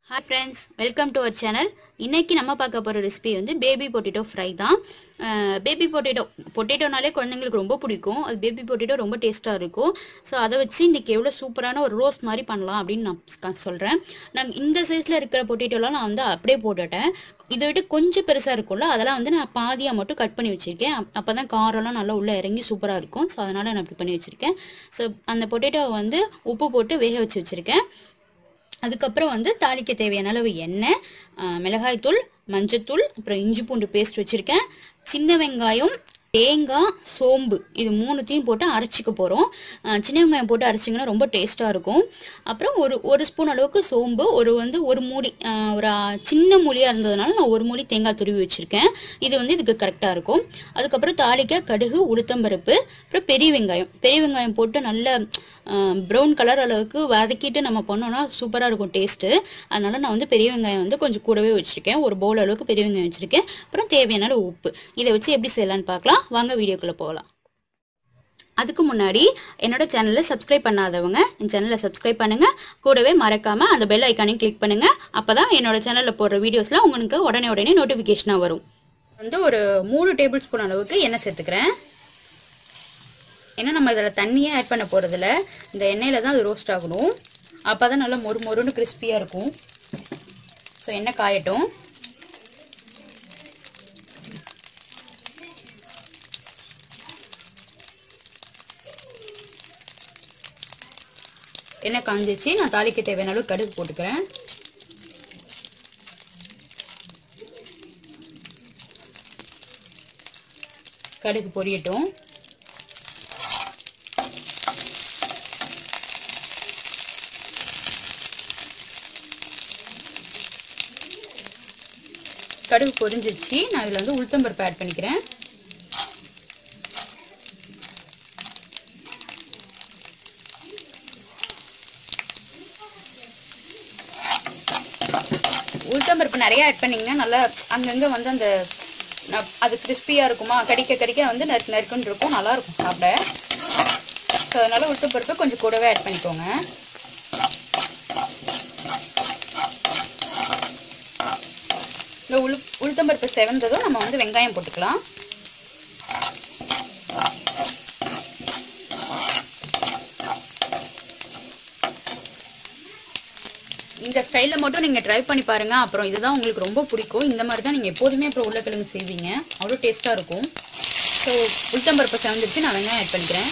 hi friends welcome to our channel இன்னைக்கு நம்ம பார்க்க போகிற ரெசிபி வந்து பேபி பொட்டேட்டோ ஃப்ரை தான் பேபி பொட்டேட்டோ பொட்டேட்டோனாலே குழந்தைங்களுக்கு ரொம்ப பிடிக்கும் அது பேபி பொட்டேட்டோ ரொம்ப டேஸ்ட்டாக இருக்கும் ஸோ அதை வச்சு இன்றைக்கி எவ்வளோ சூப்பரான ஒரு ரோஸ்ட் மாதிரி பண்ணலாம் அப்படின்னு நான் சொல்கிறேன் நாங்கள் இந்த சைஸில் இருக்கிற பொட்டேட்டோலாம் நான் வந்து அப்படியே போட்டுட்டேன் இதை விட்டு கொஞ்சம் பெருசாக இருக்கும்ல அதெல்லாம் வந்து நான் பாதியாக மட்டும் கட் பண்ணி வச்சுருக்கேன் அப்போ தான் காரம்லாம் நல்லா உள்ளே இறங்கி சூப்பராக இருக்கும் ஸோ அதனால் நான் இப்படி பண்ணி வச்சுருக்கேன் ஸோ அந்த பொட்டேட்டோவை வந்து உப்பு போட்டு வேக வச்சு வச்சுருக்கேன் அதுக்கப்புறம் வந்து தாளிக்க தேவையான அளவு எண்ணெய் ஆஹ் மிளகாய்த்தூள் மஞ்சத்தூள் அப்புறம் இஞ்சி பூண்டு பேஸ்ட் வச்சுருக்கேன் சின்ன வெங்காயம் தேங்காய் சோம்பு இது மூணுத்தையும் போட்டு அரைச்சிக்க போகிறோம் சின்ன வெங்காயம் போட்டு அரைச்சிங்கன்னா ரொம்ப டேஸ்ட்டாக இருக்கும் அப்புறம் ஒரு ஒரு ஸ்பூன் அளவுக்கு சோம்பு ஒரு வந்து ஒரு மூடி ஆஹ் ஒரு ஆ- சின்ன மூலியாக இருந்ததுனால நான் ஒரு மூடி தேங்காய் துருவி வச்சுருக்கேன் இது வந்து இதுக்கு கரெக்டாக இருக்கும் அதுக்கப்புறம் தாளிக்க கடுகு உளுத்தம்பருப்பு அப்புறம் பெரிய வெங்காயம் பெரிய வெங்காயம் போட்டு நல்ல ப்ரௌன் கலர் அளவுக்கு வதக்கிட்டு நம்ம பண்ணோம்னா சூப்பராக இருக்கும் டேஸ்ட்டு அதனால் நான் வந்து பெரிய வெங்காயம் வந்து கொஞ்சம் கூடவே வச்சுருக்கேன் ஒரு பவுல் அளவுக்கு பெரிய வெங்காயம் வச்சுருக்கேன் அப்புறம் தேவையான அளவு உப்பு இதை வச்சு எப்படி செய்யலான்னு பார்க்கலாம் வாங்க வீடியோக்குள்ளே போகலாம் அதுக்கு முன்னாடி என்னோட சேனலை சப்ஸ்கிரைப் பண்ணாதவங்க என் சேனலை சப்ஸ்கிரைப் பண்ணுங்க கூடவே மறக்காம அந்த பெல் ஐக்கானையும் கிளிக் பண்ணுங்க அப்பதான் என்னோட சேனலில் போடுற வீடியோஸ்லாம் உங்களுக்கு உடனே உடனே நோட்டிஃபிகேஷனாக வரும் வந்து ஒரு மூணு டேபிள் ஸ்பூன் அளவுக்கு எண்ணெய் சேர்த்துக்கிறேன் ஏன்னா நம்ம இதில் தண்ணியே ஆட் பண்ண போகிறதில்ல இந்த எண்ணெயில் தான் அது ரோஸ்ட் ஆகணும் அப்போ தான் நல்லா மொறு மொறுன்னு கிறிஸ்பியாக இருக்கும் ஸோ எண்ணெய் காயட்டும் எண்ணெய் காஞ்சிச்சு நான் தாளிக்க தேவையான அளவு கடுகு போட்டுக்கிறேன் கடுகு பொரியட்டும் கடுகு பொரிஞ்சிச்சு நான் இதில் வந்து உளுத்தம்பருப்பு ஆட் பண்ணிக்கிறேன் உளுத்தம்பருப்பு நிறைய ஆட் பண்ணிங்கன்னா நல்லா அங்கங்கே வந்து அந்த ந- அது கிறிஸ்பியாக இருக்குமா கடிக்க கடிக்க வந்து நறுக்கு நறுக்குன்னு இருக்கும் நல்லா இருக்கும் சாப்பிட ஸோ அதனால உளுத்தம்பருப்பு கொஞ்சம் கூடவே ஆட் பண்ணிக்கோங்க இந்த உளு உளுத்தம்பருப்பு செவந்ததும் நம்ம வந்து வெங்காயம் போட்டுக்கலாம் இந்த ஸ்டைலில் மட்டும் நீங்கள் ட்ரை பண்ணி பாருங்கள் அப்புறம் இதுதான் உங்களுக்கு ரொம்ப பிடிக்கும் இந்த மாதிரி தான் நீங்கள் எப்போதுமே அப்புறம் உருளைக்கிழங்கு செய்வீங்க அவ்வளோ டேஸ்ட்டாக இருக்கும் ஸோ உளுத்தம்பருப்பு செவந்துருச்சு நான் வெங்காயம் ஆட் பண்ணிக்கிறேன்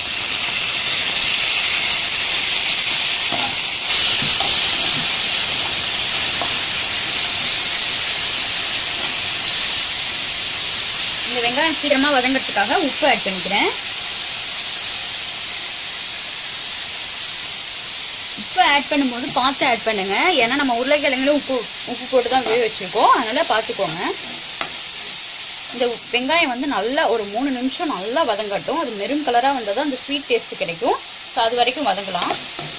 இந்த வெங்காயம் சீக்கிரமாக வதங்கிறதுக்காக உப்பு ஆட் பண்ணிக்கிறேன் உப்பு ஆட் பண்ணும்போது பார்த்து ஆட் பண்ணுங்க ஏன்னா நம்ம உருளைக்கிழங்குல உப்பு உப்பு போட்டு தான் வேக வச்சுருக்கோம் அதனால் பார்த்துக்கோங்க இந்த வெங்காயம் வந்து நல்லா ஒரு மூணு நிமிஷம் நல்லா வதங்கட்டும் அது மெரூன் கலராக வந்தால் தான் அந்த ஸ்வீட் டேஸ்ட் கிடைக்கும் ஸோ அது வரைக்கும் வதங்கலாம்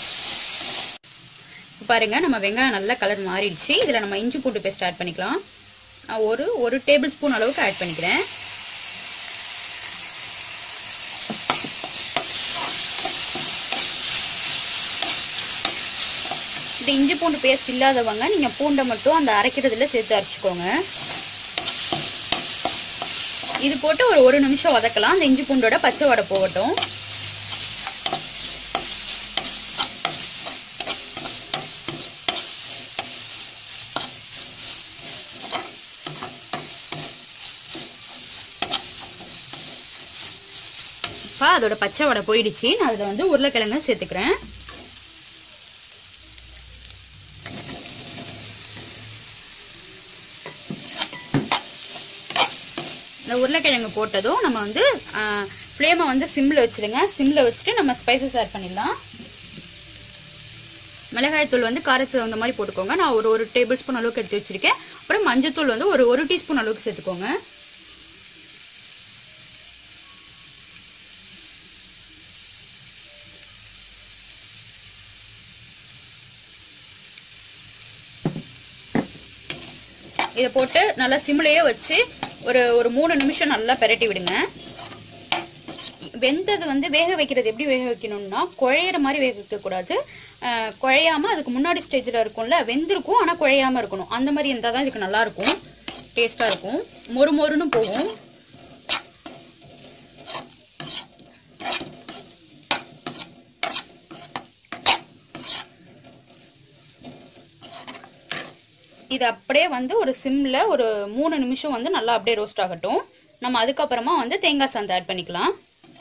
இப்ப பாருங்க நம்ம வெங்காயம் நல்லா கலர் மாறிடுச்சு இதில் நம்ம இஞ்சி பூண்டு பேஸ்ட் ஆட் பண்ணிக்கலாம் நான் ஒரு ஒரு டேபிள் ஸ்பூன் அளவுக்கு ஆட் பண்ணிக்கிறேன் இந்த இஞ்சி பூண்டு பேஸ்ட் இல்லாதவங்க நீங்கள் பூண்டை மட்டும் அந்த அரைக்கிறதுல சேர்த்து அரைச்சிக்கோங்க இது போட்டு ஒரு ஒரு நிமிஷம் வதக்கலாம் அந்த இஞ்சி பூண்டோட பச்சை வடை போகட்டும் இப்போ அதோட பச்சை வடை போயிடுச்சு நான் அதில் வந்து உருளைக்கிழங்கு சேர்த்துக்கிறேன் இந்த உருளைக்கிழங்கு போட்டதும் நம்ம வந்து ஃப்ளேமை வந்து சிம்மில் வச்சுருங்க சிம்மில் வச்சுட்டு நம்ம ஸ்பைசஸ் ஆட் பண்ணிடலாம் மிளகாய்த்தூள் வந்து காரத்துக்கு தகுந்த மாதிரி போட்டுக்கோங்க நான் ஒரு ஒரு டேபிள் ஸ்பூன் அளவுக்கு எடுத்து வச்சுருக்கேன் அப்புறம் மஞ்சத்தூள் வந்து ஒரு ஒரு டீஸ்பூன் அளவுக்கு சேர்த்துக்கோங்க இதை போட்டு நல்லா சிம்லையே வச்சு ஒரு ஒரு மூணு நிமிஷம் நல்லா பெரட்டி விடுங்க வெந்தது வந்து வேக வைக்கிறது எப்படி வேக வைக்கணும்னா குழையிற மாதிரி வேக வைக்கக்கூடாது அஹ், குழையாம அதுக்கு முன்னாடி ஸ்டேஜில் இருக்கும்ல வெந்திருக்கும் ஆனால் குழையாம இருக்கணும் அந்த மாதிரி இருந்தால் தான் இதுக்கு நல்லா இருக்கும் டேஸ்ட்டாக இருக்கும் மொறு மொறுன்னு போகும் இது அப்படியே வந்து ஒரு சிம்ல ஒரு மூணு நிமிஷம் வந்து நல்லா அப்படியே ரோஸ்ட் ஆகட்டும் நம்ம அதுக்கப்புறமா வந்து தேங்காய் சாந்து ஆட் பண்ணிக்கலாம்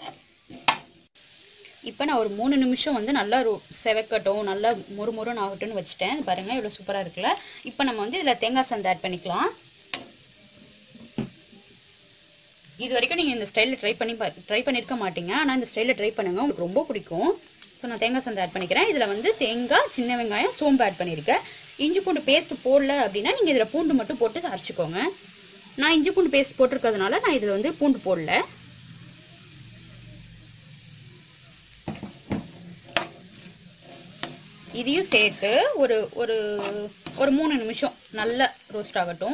இப்போ நான் ஒரு மூணு நிமிஷம் வந்து நல்லா ரோ செவக்கட்டும் நல்லா முறுமுறுன்னு ஆகட்டும்னு வச்சுட்டேன் பாருங்க இவ்வளோ சூப்பராக இருக்குல்ல இப்போ நம்ம வந்து இதில் தேங்காய் சாந்து ஆட் பண்ணிக்கலாம் இது வரைக்கும் நீங்கள் இந்த ஸ்டைலில் ட்ரை பண்ணி ட்ரை பண்ணியிருக்க மாட்டீங்க ஆனால் இந்த ஸ்டைலில் ட்ரை பண்ணுங்க உங்களுக்கு ரொம்ப பிடிக்கும் ஸோ நான் தேங்காய் சந்தை ஆட் பண்ணிக்கிறேன் இதில் வந்து தேங்காய் சின்ன வெங்காயம் சோம்பு ஆட் பண்ணியிருக்கேன் இஞ்சி பூண்டு பேஸ்ட் போடல அப்படின்னா நீங்கள் இதில் பூண்டு மட்டும் போட்டு அரைச்சிக்கோங்க நான் இஞ்சி பூண்டு பேஸ்ட் போட்டிருக்கிறதுனால நான் இதில் வந்து பூண்டு போடல இதையும் சேர்த்து ஒரு ஒரு ஒரு மூணு நிமிஷம் நல்லா ரோஸ்ட் ஆகட்டும்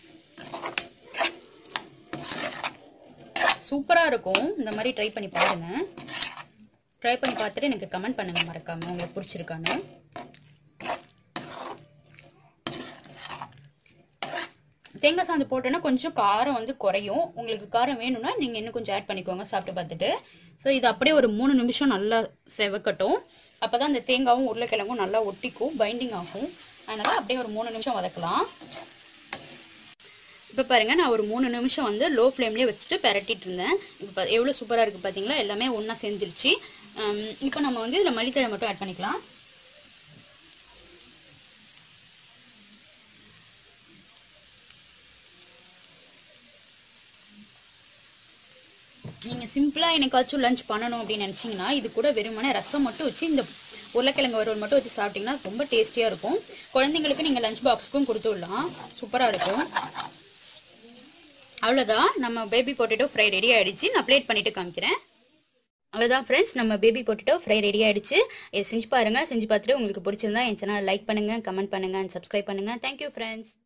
சூப்பராக இருக்கும் இந்த மாதிரி ட்ரை பண்ணி பாருங்க ட்ரை பண்ணி பார்த்துட்டு எனக்கு கமெண்ட் பண்ணுங்க மறக்காம உங்களுக்கு பிடிச்சிருக்கான்னு தேங்காய் சாந்து போட்டோன்னா கொஞ்சம் காரம் வந்து குறையும் உங்களுக்கு காரம் வேணும்னா நீங்கள் இன்னும் கொஞ்சம் ஆட் பண்ணிக்கோங்க சாப்பிட்டு பார்த்துட்டு ஸோ இது அப்படியே ஒரு மூணு நிமிஷம் நல்லா செவக்கட்டும் அப்போ தான் இந்த தேங்காவும் உருளைக்கிழங்கும் நல்லா ஒட்டிக்கும் பைண்டிங் ஆகும் அதனால் அப்படியே ஒரு மூணு நிமிஷம் வதக்கலாம் இப்போ பாருங்க நான் ஒரு மூணு நிமிஷம் வந்து லோ ஃப்ளேம்லேயே வச்சுட்டு பெரட்டிட்டு இருந்தேன் இப்போ எவ்வளோ சூப்பராக இருக்குது பார்த்தீங்களா எல்லாமே ஒன்றா சேர்ந்துருச்சு இப்போ நம்ம வந்து இதில் மல்லித்தழை மட்டும் ஆட் பண்ணிக்கலாம் நீங்கள் சிம்பிளாக என்னைக்காச்சும் லஞ்ச் பண்ணணும் அப்படின்னு நினச்சிங்கன்னா இது கூட வெறுமனே ரசம் மட்டும் வச்சு இந்த உருளைக்கிழங்கு வறுவல் மட்டும் வச்சு சாப்பிட்டிங்கன்னா ரொம்ப டேஸ்டியாக இருக்கும் குழந்தைங்களுக்கு நீங்கள் லஞ்ச் பாக்ஸுக்கும் கொடுத்து விடலாம் சூப்பராக இருக்கும் அவ்வளோதான் நம்ம பேபி பொட்டேட்டோ ஃப்ரை ரெடி ஆயிடுச்சு நான் பிளேட் பண்ணிட்டு காமிக்கிறேன் அவ்வளோதான் ஃப்ரெண்ட்ஸ் நம்ம பேபி பொட்டேட்டோ ஃப்ரை ரெடி ஆயிடுச்சு இதை செஞ்சு பாருங்கள் செஞ்சு பார்த்துட்டு உங்களுக்கு பிடிச்சிருந்தா என் சேனல் லைக் பண்ணுங்கள் கமெண்ட் பண்ணுங்கள் அண்ட் சப்ஸ்கிரைப் பண்ணுங்கள் தேங்க்யூ ஃப்ரெண்ட்ஸ்